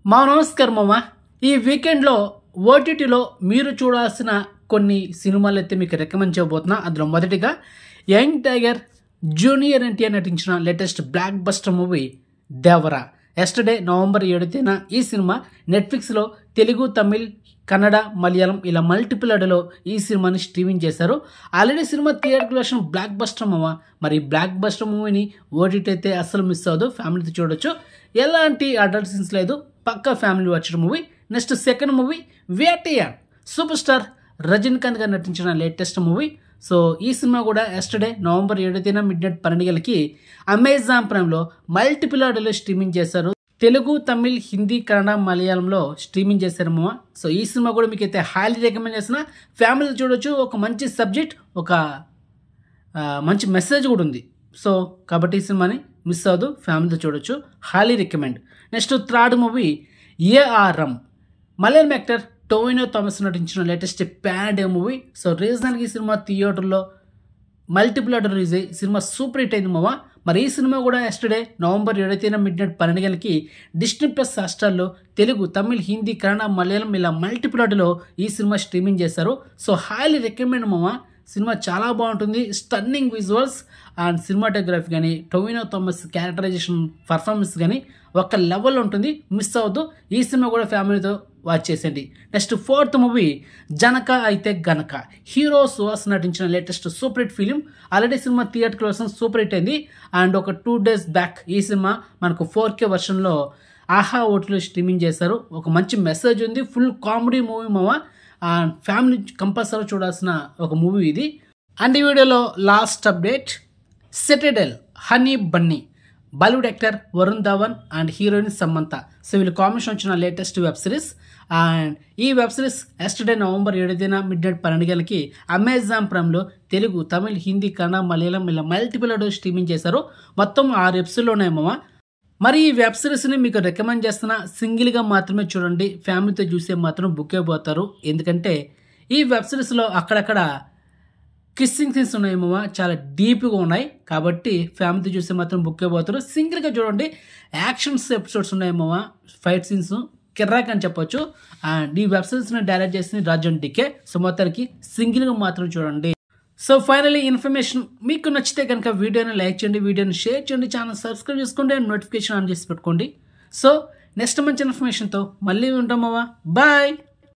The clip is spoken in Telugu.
మా నమస్కారం మామ ఈ వీకెండ్లో ఓటీటీలో మీరు చూడాల్సిన కొన్ని సినిమాలు అయితే మీకు రికమెండ్ చేయబోతున్నా అందులో మొదటిగా యంగ్ టైగర్ జూనియర్ ఎన్టీఆర్ నటించిన latest blockbuster movie Devara yesterday November ఏడు తేదీన ఈ సినిమా నెట్ఫ్లిక్స్లో తెలుగు తమిళ్ కన్నడ మలయాళం ఇలా మల్టిపుల్ అడలో ఈ సినిమాని స్ట్రీమింగ్ చేశారు ఆల్రెడీ సినిమా theatre version blockbuster movie మరి బ్లాక్ బస్టర్ మూవీని ఓటీటీ అయితే అస్సలు మిస్ అవ్వదు ఫ్యామిలీతో చూడొచ్చు ఎలాంటి అడల్ట్ సీన్స్ లేదు పక్కా ఫ్యామిలీ వచ్చిన movie next second movie Vettaiyan super star Rajinikanth garu నటించిన లేటెస్ట్ మూవీ సో ఈ సినిమా కూడా ఎస్టర్డే నవంబర్ ఏడు తేదీన మిడ్ నైట్ పన్నెండు గంటలకి అమెజాన్ ప్రైమ్లో మల్టిపుల్ ఆర్డర్లో స్ట్రీమింగ్ చేశారు తెలుగు తమిళ్ హిందీ కన్నడ మలయాళంలో స్ట్రీమింగ్ చేశారు మామ సో ఈ సినిమా కూడా మీకు అయితే హైలీ రికమెండ్ చేసిన ఫ్యామిలీ చూడొచ్చు ఒక మంచి సబ్జెక్ట్ ఒక ఆ, మంచి మెసేజ్ కూడా ఉంది సో కాబట్టి ఈ సినిమాని మిస్ అవ్వదు ఫ్యామిలీతో చూడొచ్చు highly recommend next third movie ARM Malayalam actor Tovino Thomas నటించిన లేటెస్ట్ ప్యాడ్ మూవీ సో రీజనల్గా ఈ సినిమా థియేటర్లో మల్టిపుల్ ఆర్డర్ రిలీజ్ అయ్యి సినిమా సూపర్ హిట్ అయింది మామ మరి ఈ సినిమా కూడా ఎస్టర్డే నవంబర్ ఏడో తేదీన మిడ్ నైట్ పన్నెండు గంటలకి డిస్నీ ప్లస్ హాస్టల్లో తెలుగు తమిళ్ హిందీ కన్నడ మలయాళం ఇలా మల్టిపుల్ ఆర్డర్లో ఈ సినిమా స్ట్రీమింగ్ చేశారు సో హైలీ రికమెండ్ మామ సినిమా చాలా బాగుంటుంది స్టన్నింగ్ విజువల్స్ అండ్ సినిమాటోగ్రఫీ కానీ టొవినో థామస్ క్యారెక్టరైజేషన్ పర్ఫార్మెన్స్ కానీ ఒక లెవెల్ ఉంటుంది మిస్ అవ్వద్దు ఈ సినిమా కూడా ఫ్యామిలీతో వాచ్ చేసేయండి నెక్స్ట్ ఫోర్త్ మూవీ జనక అయితే గనక హీరో సుహాస్ నటించిన latest super hit film already సినిమా థియేటర్ కోసం సూపర్ హిట్ అయింది అండ్ ఒక టూ డేస్ బ్యాక్ ఈ సినిమా మనకు ఫోర్ కే వర్షన్లో ఆహా ఓటీలో స్ట్రీమింగ్ చేశారు ఒక మంచి మెసేజ్ ఉంది ఫుల్ కామెడీ మూవీ మామ అండ్ ఫ్యామిలీ కంపల్సరీ చూడాల్సిన ఒక మూవీ ఇది అండ్ ఈ వీడియోలో last update Citadel Honey Bunny Bollywood actor Varun Dhawan and heroine Samantha so వీళ్ళు కాంబినేషన్ వచ్చిన లేటెస్ట్ వెబ్ సిరీస్ అండ్ ఈ వెబ్ సిరీస్ ఎస్టర్డే నవంబర్ ఏడు తేదీన మిడ్ నైట్ పన్నెండు గంటలకి అమెజాన్ ప్రైమ్లో తెలుగు తమిళ్ హిందీ కన్నడ మలయాళం ఇలా మల్టిపుల్ అడో స్ట్రీమింగ్ చేశారు మొత్తం ఆరు ఎపిసోడ్లు ఉన్నాయి మామ మరి ఈ వెబ్ సిరీస్ని మీకు రికమెండ్ చేస్తున్న సింగిల్గా మాత్రమే చూడండి ఫ్యామిలీతో చూసే మాత్రం బుక్ అయిపోతారు ఎందుకంటే ఈ వెబ్ సిరీస్లో అక్కడక్కడ కిస్సింగ్ సీన్స్ ఉన్నాయేమో చాలా డీప్గా ఉన్నాయి కాబట్టి ఫ్యామిలీతో చూస్తే మాత్రం బుక్ అయిపోతారు సింగిల్గా చూడండి యాక్షన్స్ ఎపిసోడ్స్ ఉన్నాయేమో ఫైట్ సీన్స్ కిర్రాక్ అని చెప్పొచ్చు అండ్ ఈ వెబ్ సిరీస్ని డైరెక్ట్ చేసింది రాజన్ డికే సో మొత్తానికి సింగిల్గా మాత్రం చూడండి సో ఫైనలీ ఇన్ఫర్మేషన్ మీకు నచ్చితే కనుక వీడియోని లైక్ చేయండి వీడియోని షేర్ చేయండి ఛానల్ సబ్స్క్రైబ్ చేసుకోండి అండ్ నోటిఫికేషన్ ఆన్ చేసి పెట్టుకోండి సో నెక్స్ట్ మంచి ఇన్ఫర్మేషన్తో మళ్ళీ ఉంటామమ్మా బాయ్